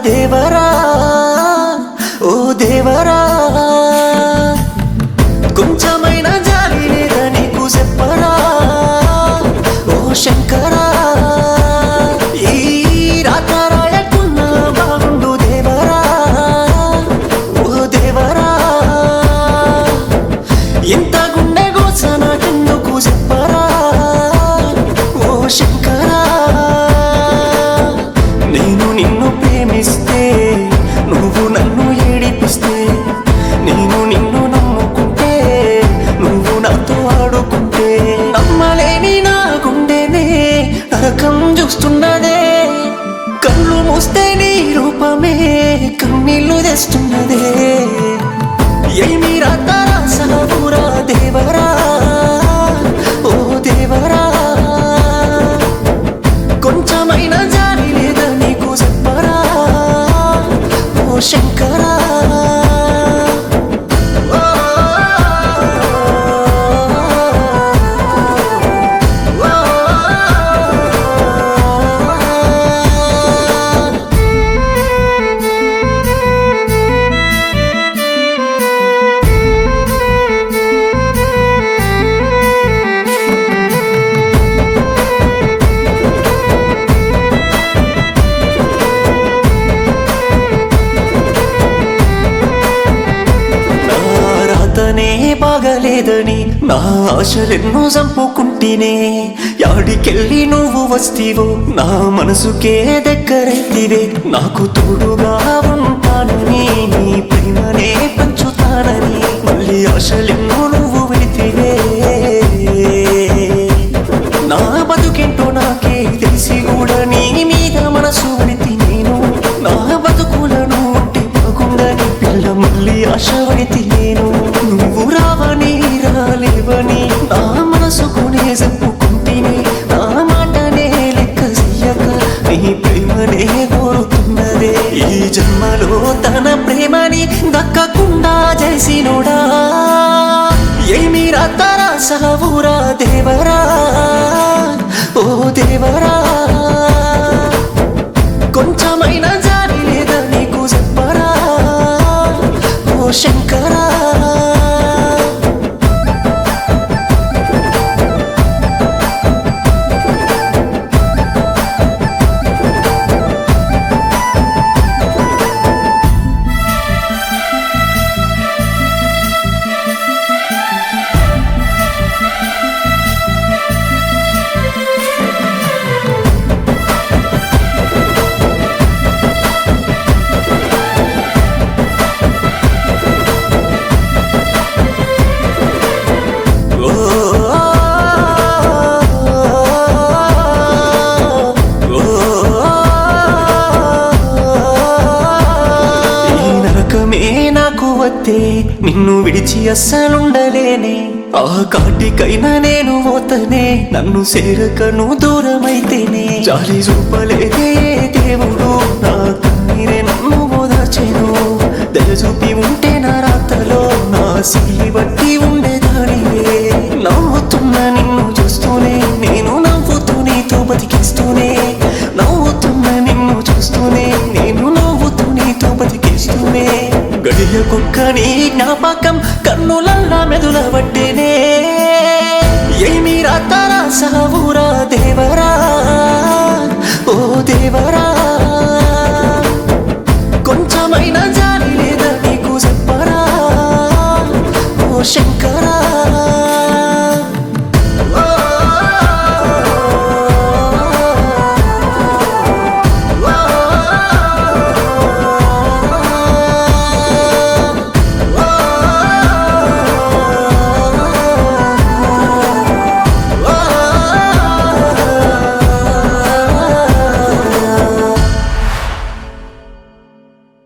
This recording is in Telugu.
దేవరా ఓ దేవరా కొంచెమైన జాలి లేదా నీకు చెప్పరా ఓ శంకరా ఈ రాత రాయకున్నా బాగుండు దేవరా ఓ దేవరా ఇంత గుండె గోస నాకెందుకు చెప్పరా ఓ శంకరా నేను నిన్ను ప్రేమిస్తే నువ్వు నన్ను ఏడిపిస్తే నేను నిన్ను నమ్ముకుంటే నువ్వు నాతో ఆడుకుంటే నమ్మలేని నా గుండెనే నరకం చూస్తున్నదే కళ్ళు మూస్తే నీ రూపమే కన్నీళ్లు తెస్తున్నదే ఏమి రాతారా సహపురా దేవరా ఓ దేవరా కొంచెమైన జాలి లేదా నీకు చెప్పరా ఓ శంకరా ఓ, ఓ, ఓ. నా రాతనే బాగలేదని నా ఆశలెన్నో చంపుకుంటేనే యాడికెళ్ళి నువ్వు వస్తీవో నా మనసుకే దగ్గరైతివే నాకు తోడుగా ఉంటానని నీ ప్రేమనే పంచుతానని మళ్ళీ ఆశలెన్నో నువ్వు విడితివే నా బతుకేంటో నాకే తెలిసి కూడా నీ మీద మనసు పడితే నేను నా బతుకులను ఉంటే బాగుండని పిల్ల మళ్ళీ ఆశపడితే నేను నువ్వు రావని రాలేవని నా మనసుకునే చెప్పుకుంటేనే నా మాటనే లెక్క చెయ్యక నీ ప్రేమనే కోరుతున్నదే ఈ జన్మలో తన ప్రేమని దక్కకుండా చేసినోడా ఏమి రాతారా సహవురా దేవరా ఓ దేవరా కొంచెమైన జాలి లేదా నీకు చెప్పరా ఓ శంకరా ఓ ఈ నరకమే నాకు వత్తే నిన్ను విడిచి అస్సలుండలేనే ఆ కాటికైనా నేను పోతనే నన్ను సేరకను దూరమైతేనే జాలి చూపలేదే దేవుడు నా కన్నీరే నన్ను ఓదార్చెను దయ చూపి ఉంటే నా రాతలో నా సిరి బట్టి ఉండేదానివే నవ్వుతున్న నిన్ను చూస్తూనే నేను నవ్వుతూ నీతో బతికిస్తూనే నవ్వుతున్న నిన్ను చూస్తూనే నేను నవ్వుతూ నీతో బతికిస్తూనే గడియ కుక్క నీ జ్ఞాపకం కన్నులల్లా మెదుల పట్టేనే ఏమి రాతారా సహవురా దేవరా ఓ దేవరా కొంచెమైన జాలి లేదా నీకు చెప్పరా ఓ శంకర